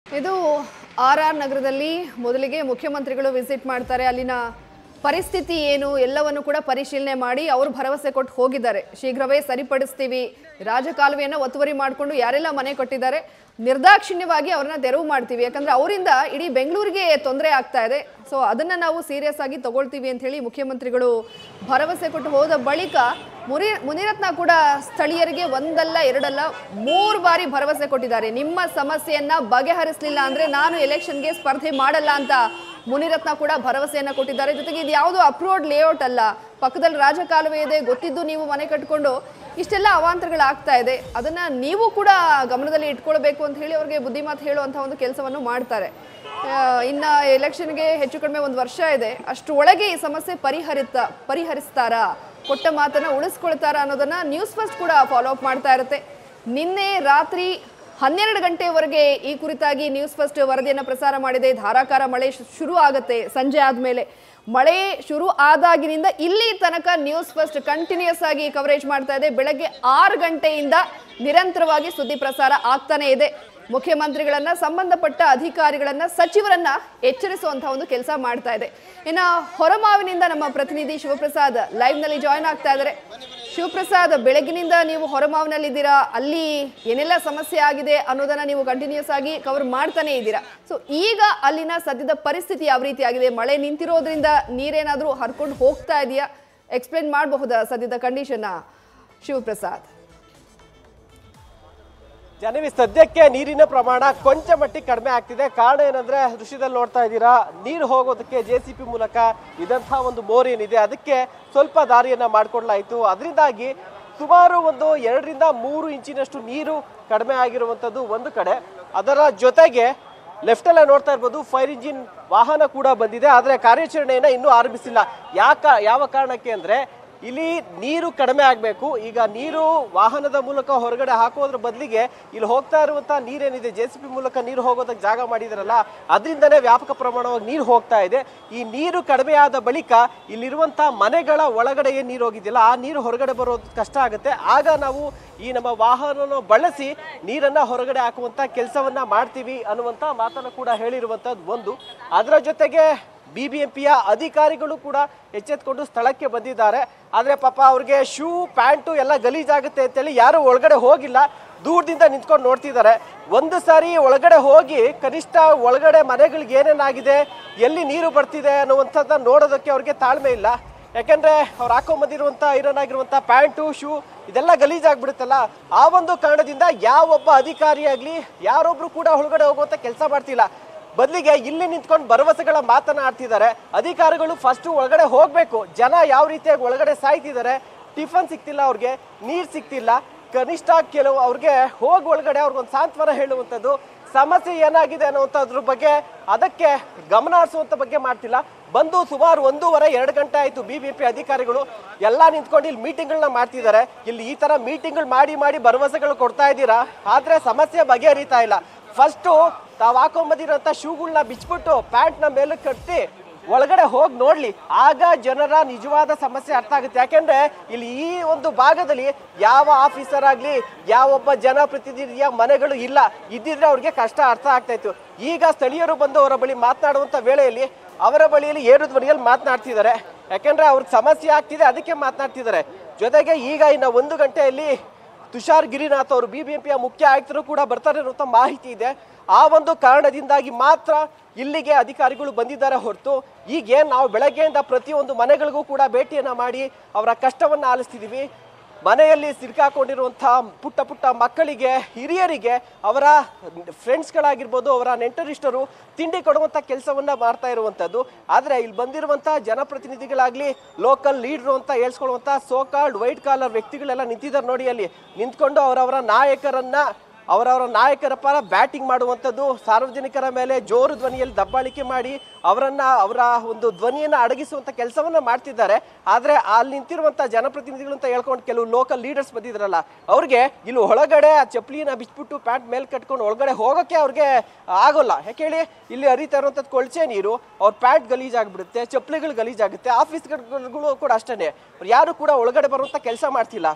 ಇದು R R ನಗರದಲ್ಲಿ ಮೊದಲಿಗೆ ಮುಖ್ಯಮಂತ್ರಿಗಳು ವಿಸಿಟ್ ಮಾಡ್ತಾರೆ ಅಲ್ಲಿನ ಪರಿಸ್ಥಿತಿ ಏನು ಎಲ್ಲವನ್ನು ಕೂಡ ಪರಿಶೀಲನೆ ಮಾಡಿ ಅವರು ಭರವಸೆ ಕೊಟ್ಟು ಹೋಗಿದ್ದಾರೆ ಶೀಘ್ರವೇ ಸರಿಪಡಿಸ್ತೀವಿ ರಾಜಕಾಲುವೆಯನ್ನು ಒತ್ತುವರಿ ಮಾಡಿಕೊಂಡು ಯಾರೆಲ್ಲ ಮನೆ ಕೊಟ್ಟಿದ್ದಾರೆ ನಿರ್ದಾಕ್ಷಿಣ್ಯವಾಗಿ ಅವ್ರನ್ನ ತೆರವು ಮಾಡ್ತೀವಿ ಯಾಕಂದ್ರೆ ಅವರಿಂದ ಇಡೀ ಬೆಂಗಳೂರಿಗೆ ತೊಂದರೆ ಆಗ್ತಾ ಇದೆ ಸೊ ಅದನ್ನ ನಾವು ಸೀರಿಯಸ್ ಆಗಿ ತಗೊಳ್ತೀವಿ ಅಂತ ಹೇಳಿ ಮುಖ್ಯಮಂತ್ರಿಗಳು ಭರವಸೆ ಕೊಟ್ಟು ಹೋದ ಬಳಿಕ ಮುರಿ ಮುನಿರತ್ನ ಕೂಡ ಸ್ಥಳೀಯರಿಗೆ ಒಂದಲ್ಲ ಎರಡಲ್ಲ ಮೂರು ಬಾರಿ ಭರವಸೆ ಕೊಟ್ಟಿದ್ದಾರೆ ನಿಮ್ಮ ಸಮಸ್ಯೆಯನ್ನ ಬಗೆಹರಿಸಲಿಲ್ಲ ಅಂದ್ರೆ ನಾನು ಎಲೆಕ್ಷನ್ಗೆ ಸ್ಪರ್ಧೆ ಮಾಡಲ್ಲ ಅಂತ ಮುನಿರತ್ನ ಕೂಡ ಭರವಸೆಯನ್ನ ಕೊಟ್ಟಿದ್ದಾರೆ ಜೊತೆಗೆ ಇದು ಯಾವುದು ಅಪ್ರೋಡ್ ಲೇಔಟ್ ಅಲ್ಲ ಪಕ್ಕದಲ್ಲಿ ರಾಜಕಾಲುವೆ ಇದೆ ಗೊತ್ತಿದ್ದು ನೀವು ಮನೆ ಕಟ್ಕೊಂಡು ಇಷ್ಟೆಲ್ಲ ಅವಾಂತರಗಳಾಗ್ತಾ ಇದೆ ಅದನ್ನ ನೀವು ಕೂಡ ಗಮನದಲ್ಲಿ ಇಟ್ಕೊಳ್ಬೇಕು ಅಂತ ಹೇಳಿ ಅವ್ರಿಗೆ ಬುದ್ಧಿಮಾತು ಹೇಳುವಂಥ ಒಂದು ಕೆಲಸವನ್ನು ಮಾಡ್ತಾರೆ ಆ, ಇನ್ನ ಎಲೆಕ್ಷನ್ಗೆ ಹೆಚ್ಚು ಕಡಿಮೆ ಒಂದು ವರ್ಷ ಇದೆ ಅಷ್ಟು ಒಳಗೆ ಈ ಸಮಸ್ಯೆ ಪರಿಹರಿತ ಪರಿಹರಿಸ್ತಾರಾ ಕೊಟ್ಟ ಮಾತನ್ನ ಉಳಿಸ್ಕೊಳ್ತಾರಾ ಅನ್ನೋದನ್ನ ನ್ಯೂಸ್ ಫಸ್ಟ್ ಕೂಡ ಫಾಲೋ ಅಪ್ ಮಾಡ್ತಾ ಇರುತ್ತೆ ನಿನ್ನೆ ರಾತ್ರಿ ಹನ್ನೆರಡು ಗಂಟೆವರೆಗೆ ಈ ಕುರಿತಾಗಿ ನ್ಯೂಸ್ ಫಸ್ಟ್ ವರದಿಯನ್ನು ಪ್ರಸಾರ ಮಾಡಿದೆ ಧಾರಾಕಾರ ಮಳೆ ಶು- ಶುರು ಆಗುತ್ತೆ ಸಂಜೆ ಆದಮೇಲೆ ಮಳೆ ಶುರು ಆದಾಗಿನಿಂದ ಇಲ್ಲಿ ತನಕ ನ್ಯೂಸ್ ಫಸ್ಟ್ ಕಂಟಿನ್ಯೂಸ್ ಆಗಿ ಕವರೇಜ್ ಮಾಡ್ತಾ ಇದೆ ಬೆಳಗ್ಗೆ ಆರು ಗಂಟೆಯಿಂದ ನಿರಂತರವಾಗಿ ಸುದ್ದಿ ಪ್ರಸಾರ ಆಗ್ತಾನೆ ಇದೆ ಮುಖ್ಯಮಂತ್ರಿಗಳನ್ನ ಸಂಬಂಧಪಟ್ಟ ಅಧಿಕಾರಿಗಳನ್ನ ಸಚಿವರನ್ನ ಎಚ್ಚರಿಸುವಂತಹ ಒಂದು ಕೆಲಸ ಮಾಡ್ತಾ ಇದೆ ಇನ್ನ ಹೊರಮಾವಿನಿಂದ ನಮ್ಮ ಪ್ರತಿನಿಧಿ ಶಿವಪ್ರಸಾದ್ ಲೈವ್ ನಲ್ಲಿ ಜಾಯ್ನ್ ಆಗ್ತಾ ಇದ್ದಾರೆ ಶಿವಪ್ರಸಾದ್ ಬೆಳಗಿನಿಂದ ನೀವು ಹೊರಮಾವಿನಲ್ಲಿದ್ದೀರಾ ಅಲ್ಲಿ ಏನೆಲ್ಲ ಸಮಸ್ಯೆ ಆಗಿದೆ ಅನ್ನೋದನ್ನ ನೀವು ಕಂಟಿನ್ಯೂಸ್ ಆಗಿ ಕವರ್ ಮಾಡ್ತಾನೆ ಇದ್ದೀರಾ ಸೊ ಈಗ ಅಲ್ಲಿನ ಸದ್ಯದ ಪರಿಸ್ಥಿತಿ ಯಾವ ರೀತಿ ಆಗಿದೆ ಮಳೆ ನಿಂತಿರೋದ್ರಿಂದ ನೀರೇನಾದ್ರೂ ಹರ್ಕೊಂಡು ಹೋಗ್ತಾ ಇದೆಯಾ ಎಕ್ಸ್ಪ್ಲೇನ್ ಮಾಡಬಹುದಾ ಸದ್ಯದ ಕಂಡೀಷನ್ ಶಿವಪ್ರಸಾದ್ ಜನವಿ ಸದ್ಯಕ್ಕೆ ನೀರಿನ ಪ್ರಮಾಣ ಕೊಂಚ ಮಟ್ಟಿಗೆ ಕಡಿಮೆ ಆಗ್ತಿದೆ ಕಾರಣ ಏನಂದ್ರೆ ದೃಶ್ಯದಲ್ಲಿ ನೋಡ್ತಾ ಇದ್ದೀರಾ ನೀರು ಹೋಗೋದಕ್ಕೆ ಜೆ ಸಿ ಪಿ ಮೂಲಕ ಇದಂತಹ ಒಂದು ಬೋರ್ ಏನಿದೆ ಅದಕ್ಕೆ ಸ್ವಲ್ಪ ದಾರಿಯನ್ನ ಮಾಡ್ಕೊಡ್ಲಾಯ್ತು ಅದರಿಂದಾಗಿ ಸುಮಾರು ಒಂದು ಎರಡರಿಂದ ಮೂರು ಇಂಚಿನಷ್ಟು ನೀರು ಕಡಿಮೆ ಆಗಿರುವಂಥದ್ದು ಒಂದು ಕಡೆ ಅದರ ಜೊತೆಗೆ ಲೆಫ್ಟ್ ಅಲ್ಲೇ ನೋಡ್ತಾ ಇರ್ಬೋದು ಫೈರ್ ಇಂಜಿನ್ ವಾಹನ ಕೂಡ ಬಂದಿದೆ ಆದರೆ ಕಾರ್ಯಾಚರಣೆಯನ್ನ ಇನ್ನೂ ಆರಂಭಿಸಿಲ್ಲ ಯಾಕ ಯಾವ ಕಾರಣಕ್ಕೆ ಅಂದ್ರೆ ಇಲ್ಲಿ ನೀರು ಕಡಿಮೆ ಆಗಬೇಕು ಈಗ ನೀರು ವಾಹನದ ಮೂಲಕ ಹೊರಗಡೆ ಹಾಕೋದ್ರ ಬದಲಿಗೆ ಇಲ್ಲಿ ಹೋಗ್ತಾ ಇರುವಂತಹ ನೀರೇನಿದೆ ಜೆ ಸಿ ಪಿ ಮೂಲಕ ನೀರು ಹೋಗೋದಕ್ಕೆ ಜಾಗ ಮಾಡಿದಾರಲ್ಲ ಅದರಿಂದನೇ ವ್ಯಾಪಕ ಪ್ರಮಾಣವಾಗಿ ನೀರು ಹೋಗ್ತಾ ಇದೆ ಈ ನೀರು ಕಡಿಮೆ ಆದ ಬಳಿಕ ಇಲ್ಲಿರುವಂತಹ ಮನೆಗಳ ಒಳಗಡೆ ಏನು ನೀರು ಹೋಗಿದ್ದಿಲ್ಲ ಆ ನೀರು ಹೊರಗಡೆ ಬರೋದು ಕಷ್ಟ ಆಗುತ್ತೆ ಆಗ ನಾವು ಈ ನಮ್ಮ ವಾಹನವನ್ನು ಬಳಸಿ ನೀರನ್ನ ಹೊರಗಡೆ ಹಾಕುವಂತ ಕೆಲಸವನ್ನ ಮಾಡ್ತೀವಿ ಅನ್ನುವಂತ ಮಾತನ್ನು ಕೂಡ ಹೇಳಿರುವಂತದ್ದು ಒಂದು ಅದರ ಜೊತೆಗೆ ಬಿಬಿಎಂಪಿಯ ಅಧಿಕಾರಿಗಳು ಕೂಡ ಎಚ್ಚೆತ್ಕೊಂಡು ಸ್ಥಳಕ್ಕೆ ಬಂದಿದ್ದಾರೆ ಆದ್ರೆ ಪಾಪ ಅವ್ರಿಗೆ ಶೂ ಪ್ಯಾಂಟು ಎಲ್ಲ ಗಲೀಜಾಗುತ್ತೆ ಅಂತೇಳಿ ಯಾರು ಒಳಗಡೆ ಹೋಗಿಲ್ಲ ದೂರದಿಂದ ನಿಂತ್ಕೊಂಡು ನೋಡ್ತಿದ್ದಾರೆ ಒಂದು ಸಾರಿ ಒಳಗಡೆ ಹೋಗಿ ಕನಿಷ್ಠ ಒಳಗಡೆ ಮನೆಗಳಿಗೆ ಏನೇನಾಗಿದೆ ಎಲ್ಲಿ ನೀರು ಬರ್ತಿದೆ ಅನ್ನುವಂಥದ್ದನ್ನ ನೋಡೋದಕ್ಕೆ ಅವ್ರಿಗೆ ತಾಳ್ಮೆ ಇಲ್ಲ ಯಾಕಂದ್ರೆ ಅವ್ರು ಹಾಕೊಂಬಂದಿರುವಂತ ಐರನ್ ಆಗಿರುವಂತ ಪ್ಯಾಂಟು ಶೂ ಇದೆಲ್ಲ ಗಲೀಜಾಗ್ಬಿಡುತ್ತಲ್ಲ ಆ ಒಂದು ಕಾರಣದಿಂದ ಯಾವೊಬ್ಬ ಅಧಿಕಾರಿ ಆಗ್ಲಿ ಯಾರೊಬ್ರು ಕೂಡ ಒಳಗಡೆ ಹೋಗುವಂತ ಕೆಲಸ ಮಾಡ್ತಿಲ್ಲ ಬದಲಿಗೆ ಇಲ್ಲಿ ನಿಂತ್ಕೊಂಡು ಭರವಸೆಗಳ ಮಾತನಾಡ್ತಿದ್ದಾರೆ ಅಧಿಕಾರಿಗಳು ಫಸ್ಟ್ ಒಳಗಡೆ ಹೋಗ್ಬೇಕು ಜನ ಯಾವ ರೀತಿಯಾಗಿ ಒಳಗಡೆ ಸಾಯ್ತಿದ್ದಾರೆ ಟಿಫನ್ ಸಿಗ್ತಿಲ್ಲ ಅವ್ರಿಗೆ ನೀರ್ ಸಿಗ್ತಿಲ್ಲ ಕನಿಷ್ಠ ಕೆಲವು ಅವ್ರಿಗೆ ಹೋಗಿ ಒಳಗಡೆ ಅವ್ರಿಗೊಂದು ಸಾಂತ್ವನ ಹೇಳುವಂಥದ್ದು ಸಮಸ್ಯೆ ಏನಾಗಿದೆ ಅನ್ನುವಂಥದ್ರ ಬಗ್ಗೆ ಅದಕ್ಕೆ ಗಮನ ಹರಿಸುವಂತ ಬಗ್ಗೆ ಮಾಡ್ತಿಲ್ಲ ಬಂದು ಸುಮಾರು ಒಂದೂವರೆ ಎರಡು ಗಂಟೆ ಆಯ್ತು ಬಿ ಬಿ ಪಿ ಅಧಿಕಾರಿಗಳು ಎಲ್ಲ ನಿಂತ್ಕೊಂಡು ಇಲ್ಲಿ ಮೀಟಿಂಗ್ಗಳನ್ನ ಮಾಡ್ತಿದ್ದಾರೆ ಇಲ್ಲಿ ಈ ತರ ಮೀಟಿಂಗ್ಗಳು ಮಾಡಿ ಮಾಡಿ ಭರವಸೆಗಳು ಕೊಡ್ತಾ ಇದ್ದೀರಾ ಆದ್ರೆ ಸಮಸ್ಯೆ ಬಗೆಹರಿತಾ ಇಲ್ಲ ಫಸ್ಟು ತಾವು ಹಾಕೊಂಬಂದಿರೋಂಥ ಶೂಗಳನ್ನ ಬಿಚ್ಬಿಟ್ಟು ಪ್ಯಾಂಟ್ನ ಮೇಲೆ ಕಟ್ಟಿ ಒಳಗಡೆ ಹೋಗಿ ನೋಡ್ಲಿ ಆಗ ಜನರ ನಿಜವಾದ ಸಮಸ್ಯೆ ಅರ್ಥ ಆಗುತ್ತೆ ಯಾಕೆಂದ್ರೆ ಇಲ್ಲಿ ಈ ಒಂದು ಭಾಗದಲ್ಲಿ ಯಾವ ಆಫೀಸರ್ ಆಗ್ಲಿ ಯಾವೊಬ್ಬ ಜನಪ್ರತಿನಿಧಿಯ ಮನೆಗಳು ಇಲ್ಲ ಇದ್ದಿದ್ರೆ ಅವ್ರಿಗೆ ಕಷ್ಟ ಅರ್ಥ ಆಗ್ತಾ ಇತ್ತು ಈಗ ಸ್ಥಳೀಯರು ಬಂದು ಅವರ ಬಳಿ ಮಾತನಾಡುವಂತ ವೇಳೆಯಲ್ಲಿ ಅವರ ಬಳಿಯಲ್ಲಿ ಏರು ಧ್ವನಿಯಲ್ಲಿ ಮಾತನಾಡ್ತಿದ್ದಾರೆ ಯಾಕೆಂದ್ರೆ ಅವ್ರಿಗೆ ಸಮಸ್ಯೆ ಆಗ್ತಿದೆ ಅದಕ್ಕೆ ಮಾತನಾಡ್ತಿದ್ದಾರೆ ಜೊತೆಗೆ ಈಗ ಇನ್ನ ಒಂದು ಗಂಟೆಯಲ್ಲಿ ತುಷಾರ್ ಗಿರಿನಾಥ್ ಅವರು ಬಿಬಿಎಂಪಿಯ ಮುಖ್ಯ ಆಯುಕ್ತರು ಕೂಡ ಬರ್ತಾರೆ ಅನ್ನುವಂಥ ಮಾಹಿತಿ ಇದೆ ಆ ಒಂದು ಕಾರಣದಿಂದಾಗಿ ಮಾತ್ರ ಇಲ್ಲಿಗೆ ಅಧಿಕಾರಿಗಳು ಬಂದಿದ್ದಾರೆ ಹೊರತು ಈಗೇನು ನಾವು ಬೆಳಗ್ಗೆಯಿಂದ ಪ್ರತಿಯೊಂದು ಮನೆಗಳಿಗೂ ಕೂಡ ಭೇಟಿಯನ್ನ ಮಾಡಿ ಅವರ ಕಷ್ಟವನ್ನ ಆಲಿಸ್ತಿದೀವಿ ಮನೆಯಲ್ಲಿ ಸಿಕ್ಕಾಕೊಂಡಿರುವಂತಹ ಪುಟ್ಟ ಪುಟ್ಟ ಮಕ್ಕಳಿಗೆ ಹಿರಿಯರಿಗೆ ಅವರ ಫ್ರೆಂಡ್ಸ್ಗಳಾಗಿರ್ಬೋದು ಅವರ ನೆಂಟರಿಷ್ಟರು ತಿಂಡಿ ಕೊಡುವಂಥ ಕೆಲಸವನ್ನ ಮಾಡ್ತಾ ಇರುವಂಥದ್ದು ಆದರೆ ಇಲ್ಲಿ ಬಂದಿರುವಂಥ ಜನಪ್ರತಿನಿಧಿಗಳಾಗ್ಲಿ ಲೋಕಲ್ ಲೀಡ್ರು ಅಂತ ಹೇಳ್ಸ್ಕೊಳ್ಳುವಂಥ ಸೋ ಕಾಲ್ಡ್ ವೈಟ್ ಕಾಲರ್ ವ್ಯಕ್ತಿಗಳೆಲ್ಲ ನಿಂತಿದ್ದಾರೆ ನೋಡಿ ಅಲ್ಲಿ ನಿಂತ್ಕೊಂಡು ಅವರವರ ನಾಯಕರನ್ನ ಅವರವರ ನಾಯಕರ ಪರ ಬ್ಯಾಟಿಂಗ್ ಮಾಡುವಂಥದ್ದು ಸಾರ್ವಜನಿಕರ ಮೇಲೆ ಜೋರು ಧ್ವನಿಯಲ್ಲಿ ದಬ್ಬಾಳಿಕೆ ಮಾಡಿ ಅವರನ್ನ ಅವರ ಒಂದು ಧ್ವನಿಯನ್ನ ಅಡಗಿಸುವಂತ ಕೆಲಸವನ್ನ ಮಾಡ್ತಿದ್ದಾರೆ ಆದ್ರೆ ಅಲ್ಲಿ ನಿಂತಿರುವಂತ ಜನಪ್ರತಿನಿಧಿಗಳು ಅಂತ ಹೇಳ್ಕೊಂಡು ಕೆಲವು ಲೋಕಲ್ ಲೀಡರ್ಸ್ ಬಂದಿದ್ರಲ್ಲ ಅವ್ರಿಗೆ ಇಲ್ಲಿ ಒಳಗಡೆ ಆ ಚಪ್ಪಲಿನ ಬಿಚ್ಬಿಟ್ಟು ಪ್ಯಾಂಟ್ ಮೇಲೆ ಕಟ್ಕೊಂಡು ಒಳಗಡೆ ಹೋಗೋಕೆ ಅವ್ರಿಗೆ ಆಗೋಲ್ಲ ಯಾಕೆ ಹೇಳಿ ಇಲ್ಲಿ ಹರಿತಾ ಇರುವಂಥದ್ದು ಕೊಳ್ಚೆ ನೀರು ಅವ್ರ ಪ್ಯಾಂಟ್ ಗಲೀಜಾಗ್ಬಿಡುತ್ತೆ ಚಪ್ಪಲಿಗಳು ಗಲೀಜಾಗುತ್ತೆ ಆಫೀಸ್ಗಳು ಕೂಡ ಅಷ್ಟೇ ಯಾರು ಕೂಡ ಒಳಗಡೆ ಬರುವಂತ ಕೆಲಸ ಮಾಡ್ತಿಲ್ಲ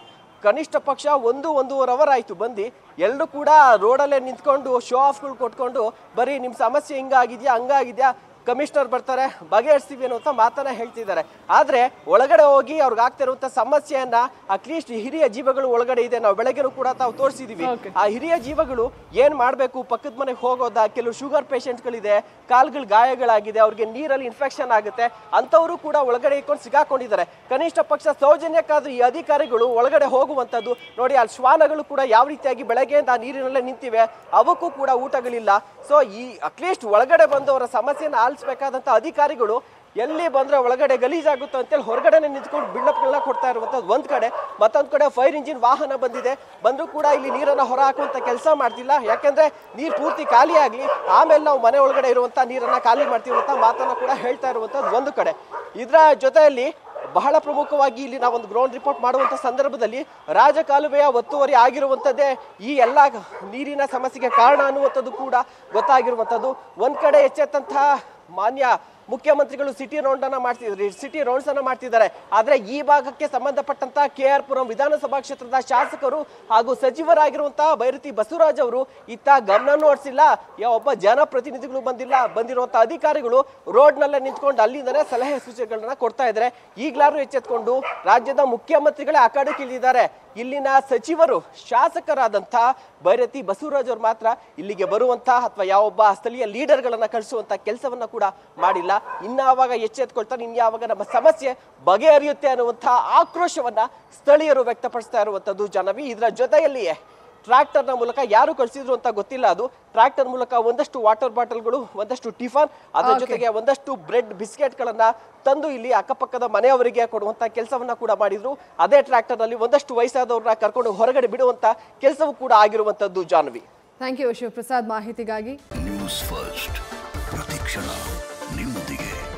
ಕನಿಷ್ಠ ಪಕ್ಷ ಒಂದು ಒಂದೂವರೆ ಅವರ್ ಆಯ್ತು ಬಂದು ಎಲ್ಲರೂ ಕೂಡ ರೋಡಲ್ಲೇ ನಿಂತ್ಕೊಂಡು ಶೋ ಆಫ್ಗಳು ಕೊಟ್ಕೊಂಡು ಬರೀ ನಿಮ್ಮ ಸಮಸ್ಯೆ ಹಿಂಗಾಗಿದ್ಯಾ ಹಂಗಾಗಿದ್ಯಾ ಕಮಿಷನರ್ ಬರ್ತಾರೆ ಬಗೆಹರಿಸ್ತೀವಿ ಅನ್ನುವಂಥ ಮಾತನ್ನ ಹೇಳ್ತಿದ್ದಾರೆ ಆದ್ರೆ ಒಳಗಡೆ ಹೋಗಿ ಅವ್ರಿಗೆ ಆಗ್ತಿರುವಂತ ಸಮಸ್ಯೆಯನ್ನ ಅಟ್ಲೀಸ್ಟ್ ಹಿರಿಯ ಜೀವಗಳು ಒಳಗಡೆ ಇದೆ ನಾವು ಬೆಳಗ್ಗೆನೂ ಕೂಡ ತಾವು ತೋರಿಸಿದೀವಿ ಆ ಹಿರಿಯ ಜೀವಗಳು ಏನ್ ಮಾಡ್ಬೇಕು ಪಕ್ಕದ ಮನೆಗೆ ಹೋಗೋದಾ ಕೆಲವು ಶುಗರ್ ಪೇಷಂಟ್ಗಳಿದೆ ಕಾಲ್ಗಳು ಗಾಯಗಳಾಗಿದೆ ಅವ್ರಿಗೆ ನೀರಲ್ಲಿ ಇನ್ಫೆಕ್ಷನ್ ಆಗುತ್ತೆ ಅಂತವರು ಕೂಡ ಒಳಗಡೆ ಇಟ್ಕೊಂಡು ಸಿಗಾಕೊಂಡಿದ್ದಾರೆ ಕನಿಷ್ಠ ಪಕ್ಷ ಸೌಜನ್ಯಕ್ಕಾದ್ರೂ ಈ ಅಧಿಕಾರಿಗಳು ಒಳಗಡೆ ಹೋಗುವಂತದ್ದು ನೋಡಿ ಅಲ್ಲಿ ಶ್ವಾನಗಳು ಕೂಡ ಯಾವ ರೀತಿಯಾಗಿ ಬೆಳಗ್ಗೆಯಿಂದ ಆ ನೀರಿನಲ್ಲೇ ನಿಂತಿವೆ ಅವಕ್ಕೂ ಕೂಡ ಊಟಗಳಿಲ್ಲ ಸೊ ಈ ಅಟ್ಲೀಸ್ಟ್ ಒಳಗಡೆ ಬಂದವರ ಸಮಸ್ಯೆನ ಆಲಿಸಬೇಕಾದಂತ ಅಧಿಕಾರಿಗಳು ಎಲ್ಲಿ ಬಂದ್ರೆ ಒಳಗಡೆ ಗಲೀಜಾಗುತ್ತೆ ಅಂತೇಳಿ ಹೊರಗಡೆನೆ ನಿಂತ್ಕೊಂಡು ಬಿಲ್ಡಪ್ಗಳನ್ನ ಕೊಡ್ತಾ ಇರುವಂತದ್ದು ಒಂದ್ ಕಡೆ ಮತ್ತೊಂದ್ ಕಡೆ ಫೈರ್ ಇಂಜಿನ್ ವಾಹನ ಬಂದಿದೆ ಬಂದ್ರು ಕೂಡ ಇಲ್ಲಿ ನೀರನ್ನ ಹೊರ ಹಾಕುವಂತ ಕೆಲಸ ಮಾಡ್ತಿಲ್ಲ ಯಾಕೆಂದ್ರೆ ನೀರ್ ಪೂರ್ತಿ ಖಾಲಿ ಆಗ್ಲಿ ಆಮೇಲೆ ನಾವು ಮನೆ ಒಳಗಡೆ ಇರುವಂತ ನೀರನ್ನ ಖಾಲಿ ಮಾಡ್ತೀವಿ ಅಂತ ಮಾತನ್ನ ಕೂಡ ಹೇಳ್ತಾ ಇರುವಂತದ್ದು ಒಂದು ಕಡೆ ಇದರ ಜೊತೆಯಲ್ಲಿ ಬಹಳ ಪ್ರಮುಖವಾಗಿ ಇಲ್ಲಿ ನಾವು ಒಂದು ಗ್ರೌಂಡ್ ರಿಪೋರ್ಟ್ ಮಾಡುವಂತ ಸಂದರ್ಭದಲ್ಲಿ ರಾಜಕಾಲುವೆಯ ಒತ್ತುವರಿ ಆಗಿರುವಂತದ್ದೇ ಈ ಎಲ್ಲ ನೀರಿನ ಸಮಸ್ಯೆಗೆ ಕಾರಣ ಅನ್ನುವಂಥದ್ದು ಕೂಡ ಗೊತ್ತಾಗಿರುವಂಥದ್ದು ಒಂದ್ ಕಡೆ ಎಚ್ಚೆತ್ತಂತಹ ಮಾನ್ಯ ಮುಖ್ಯಮಂತ್ರಿಗಳು ಸಿಟಿ ರೌಂಡ್ ಅನ್ನ ಮಾಡ್ತಿದ್ರು ಸಿಟಿ ರೌಂಡ್ಸ್ ಅನ್ನ ಮಾಡ್ತಿದ್ದಾರೆ ಆದ್ರೆ ಈ ಭಾಗಕ್ಕೆ ಸಂಬಂಧಪಟ್ಟಂತ ಕೆ ಆರ್ ಪುರಂ ವಿಧಾನಸಭಾ ಕ್ಷೇತ್ರದ ಶಾಸಕರು ಹಾಗೂ ಸಚಿವರಾಗಿರುವಂತಹ ಬೈರತಿ ಬಸವರಾಜ್ ಅವರು ಇತ್ತ ಗಮನನೂ ಹರಿಸಿಲ್ಲ ಒಬ್ಬ ಜನಪ್ರತಿನಿಧಿಗಳು ಬಂದಿಲ್ಲ ಬಂದಿರುವಂತಹ ಅಧಿಕಾರಿಗಳು ರೋಡ್ ನಲ್ಲೇ ನಿಂತ್ಕೊಂಡು ಅಲ್ಲಿಂದನೇ ಸಲಹೆ ಸೂಚನೆಗಳನ್ನ ಕೊಡ್ತಾ ಇದ್ದಾರೆ ಈಗ್ಲಾರು ಎಚ್ಚೆತ್ಕೊಂಡು ರಾಜ್ಯದ ಮುಖ್ಯಮಂತ್ರಿಗಳೇ ಆ ಕಡೆ ಇಲ್ಲಿದ್ದಾರೆ ಇಲ್ಲಿನ ಸಚಿವರು ಶಾಸಕರಾದಂಥ ಬೈರತಿ ಬಸವರಾಜ್ ಅವರು ಮಾತ್ರ ಇಲ್ಲಿಗೆ ಬರುವಂತ ಅಥವಾ ಯಾವೊಬ್ಬ ಸ್ಥಳೀಯ ಲೀಡರ್ಗಳನ್ನ ಕಳಿಸುವಂತ ಕೆಲಸವನ್ನ ಕೂಡ ಮಾಡಿಲ್ಲ ಇನ್ನಾವಾಗ ಎಚ್ಚೆತ್ಕೊಳ್ತಾರೆ ಇನ್ಯಾವಾಗ ನಮ್ಮ ಸಮಸ್ಯೆ ಬಗೆಹರಿಯುತ್ತೆ ಅನ್ನುವಂಥ ಆಕ್ರೋಶವನ್ನ ಸ್ಥಳೀಯರು ವ್ಯಕ್ತಪಡಿಸ್ತಾ ಇರುವಂತದ್ದು ಜನವಿ ಇದರ ಜೊತೆಯಲ್ಲಿಯೇ ಟ್ರ್ಯಾಕ್ಟರ್ನ ಮೂಲಕ ಯಾರು ಕಳಿಸಿದ್ರು ಅಂತ ಗೊತ್ತಿಲ್ಲ ಅದು ಟ್ರ್ಯಾಕ್ಟರ್ ಮೂಲಕ ಒಂದಷ್ಟು ವಾಟರ್ ಬಾಟಲ್ಗಳು ಒಂದಷ್ಟು ಟಿಫನ್ ಅದರ ಜೊತೆಗೆ ಒಂದಷ್ಟು ಬ್ರೆಡ್ ಬಿಸ್ಕೆಟ್ಗಳನ್ನ ತಂದು ಇಲ್ಲಿ ಅಕ್ಕಪಕ್ಕದ ಮನೆಯವರಿಗೆ ಕೊಡುವಂತ ಕೆಲಸವನ್ನ ಕೂಡ ಮಾಡಿದ್ರು ಅದೇ ಟ್ರ್ಯಾಕ್ಟರ್ ನಲ್ಲಿ ಒಂದಷ್ಟು ವಯಸ್ಸಾದವ್ರನ್ನ ಕರ್ಕೊಂಡು ಹೊರಗಡೆ ಬಿಡುವಂತ ಕೆಲಸವೂ ಕೂಡ ಆಗಿರುವಂತದ್ದು ಜಾನ್ವಿ ಥ್ಯಾಂಕ್ ಯು ಶಿವಪ್ರಸಾದ್ ಮಾಹಿತಿಗಾಗಿ ನ್ಯೂಸ್ ಫಸ್ಟ್ ಪ್ರತಿಕ್ಷಣ ನಿಮ್ಮೊಂದಿಗೆ